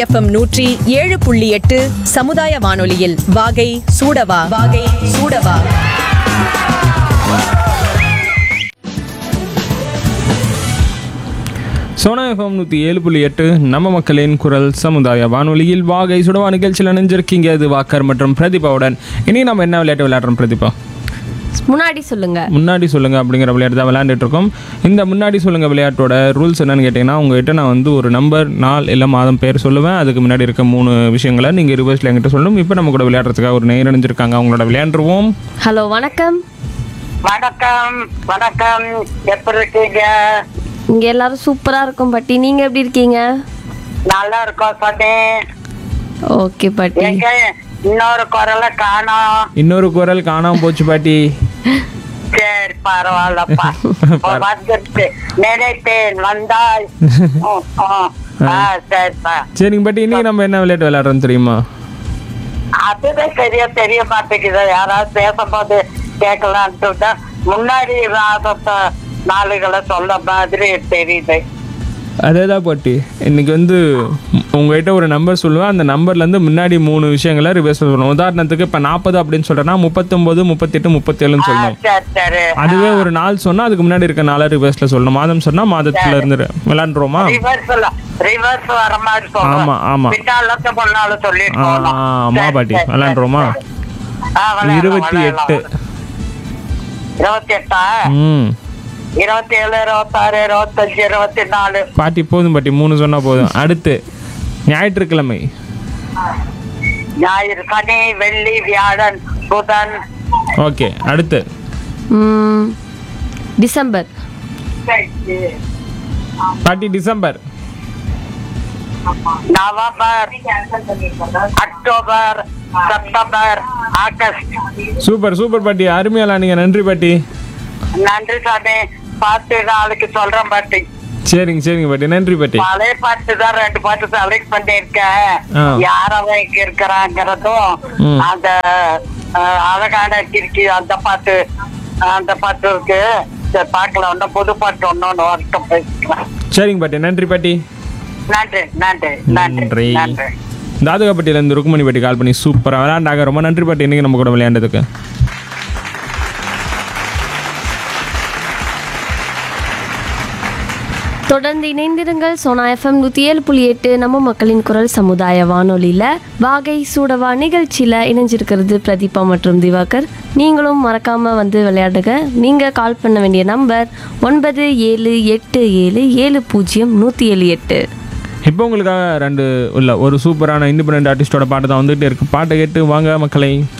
FM நூற்றி ஏழு புள்ளி எட்டு சமுதாய வானொலியில் வாகை சூடவா வாகை சூடவா சோனா எஃப்எம் நூற்றி ஏழு புள்ளி எட்டு நம்ம மக்களின் குரல் சமுதாய வானொலியில் வாகை சுடவா நிகழ்ச்சியில் இணைஞ்சிருக்கீங்க இது வாக்கர் மற்றும் பிரதீபாவுடன் இனி நம்ம என்ன விளையாட்டு விளையாடுறோம் பிரதீபா முன்னாடி சொல்லுங்க முன்னாடி சொல்லுங்க அப்படிங்கிற விளையாட்டு தான் விளையாண்டுட்டு இருக்கோம் இந்த முன்னாடி சொல்லுங்க விளையாட்டோட ரூல்ஸ் என்னன்னு கேட்டிங்கன்னா உங்ககிட்ட நான் வந்து ஒரு நம்பர் நாள் இல்லை மாதம் பேர் சொல்லுவேன் அதுக்கு முன்னாடி இருக்க மூணு விஷயங்களை நீங்கள் ரிவர்ஸில் என்கிட்ட சொல்லணும் இப்போ நம்ம கூட விளையாடுறதுக்காக ஒரு நேர் இணைஞ்சிருக்காங்க அவங்களோட விளையாண்டுருவோம் ஹலோ வணக்கம் வணக்கம் வணக்கம் எப்படி இருக்கீங்க இங்க எல்லாரும் சூப்பரா இருக்கும் பாட்டி நீங்க எப்படி இருக்கீங்க நல்லா இருக்கோம் சொன்னே ஓகே பாட்டி எங்க இன்னொரு குரலை காணோம் இன்னொரு குரல் காணாமல் போச்சு பாட்டி சரி பரவாயில்லப்பா வந்துருச்சு நினைத்தேன் வந்தாய் ம், ம். ஆ, சரிப்பா சரிங்க பாட்டி இன்னைக்கு நம்ம என்ன விளையாட்டு விளையாடுறோம் தெரியுமா அதுதான் சரியா தெரிய மாட்டேங்குது யாராவது பேசும்போது கேட்கலான்ட்டு தான் முன்னாடி மாதத்தை நாளுகளை சொல்ல மாதிரி தெரியுது அதே தான் பாட்டி இன்னைக்கு வந்து உங்ககிட்ட ஒரு நம்பர் சொல்லுவேன் அந்த நம்பர்லேருந்து முன்னாடி மூணு விஷயங்களை ரிவர்ஸ் சொல்லணும் உதாரணத்துக்கு இப்போ நாற்பது அப்படின்னு சொல்கிறேன்னா முப்பத்தொம்போது முப்பத்தெட்டு முப்பத்தேழுன்னு ஆ, சொல்லணும் சரி சரி அதுவே ஒரு நாள் சொன்னால் அதுக்கு முன்னாடி இருக்க நாளை ரிவர்ஸில் சொல்லணும் மாதம் சொன்னால் மாதத்துல இருந்து விளாண்டுருவோமா ரிவர்ஸ் ரிவர்ஸ் வர மாதிரி சொல்றேன் ஆமா, ஆமா. பின்னாலத்து முன்னால சொல்லிட்டு ஆ, போகணும். ஆமா சரி, பாட்டி, சரி, விளையாண்டுருவோமா? சரி. ஆ, விளையாடலாம், இருபத்தி எட்டு விளையாடலாம். இருபத்தி எட்டா ம் இருபத்தி ஏழு இருபத்தாறு இருபத்தஞ்சு இருபத்தி நாலு பாட்டி போதும் பாட்டி மூணு சொன்னால் போதும் அடுத்து ஞாயிற்றுக்கிழமை ஞாயிறு சனி வெள்ளி வியாழன் புதன் ஓகே அடுத்து ம், டிசம்பர் பாட்டி December November October September August super super பாட்டி அருமையாலாம் நீங்கள் நன்றி பாட்டி நன்றி சாமி பார்த்து நாளைக்கு சொல்றேன் பாட்டி சரிங்க சரிங்க பாட்டி நன்றி பாட்டி பழைய பாட்டு தான் ரெண்டு பாட்டு செலக்ட் பண்ணிருக்கேன் ஆ. யாரவன் இங்க இருக்கிறாங்கிறதும் ம். அந்த அஹ், அழகான கிறுக்கி அந்த பாட்டு அந்த பாட்டு இருக்கு சரி பார்க்கலாம் ஒன்னும் புது பாட்டு ஒன்னொன்னு வரட்டும் பேசிக்கலாம் சரிங்க பாட்டி நன்றி பாட்டி நன்றி நன்றி நன்றி நன்றி நன்றி தாதுகாப்பட்டியிலேருந்து ருக்குமணி பாட்டி கால் பண்ணி சூப்பராக விளையாண்டாங்க ரொம்ப நன்றி பாட்டி இன்னைக்கு நம்ம கூட விளையாண்டதுக்கு தொடர்ந்து இணைந்திருங்கள் சோனா எஃப்எம் நூற்றி ஏழு புள்ளி எட்டு நம்ம மக்களின் குரல் சமுதாய வானொலியில் வாகை சூடவா நிகழ்ச்சியில் இணைஞ்சிருக்கிறது பிரதீபா மற்றும் திவாகர் நீங்களும் மறக்காமல் வந்து விளையாடுங்க நீங்கள் கால் பண்ண வேண்டிய நம்பர் ஒன்பது ஏழு எட்டு ஏழு ஏழு பூஜ்ஜியம் நூற்றி ஏழு எட்டு இப்போ உங்களுக்காக ரெண்டு இல்லை ஒரு சூப்பரான இண்டிபெண்ட் ஆர்டிஸ்டோட பாட்டு தான் வந்துகிட்டே இருக்கு பாட்டை கேட்டு வாங்க மக்களை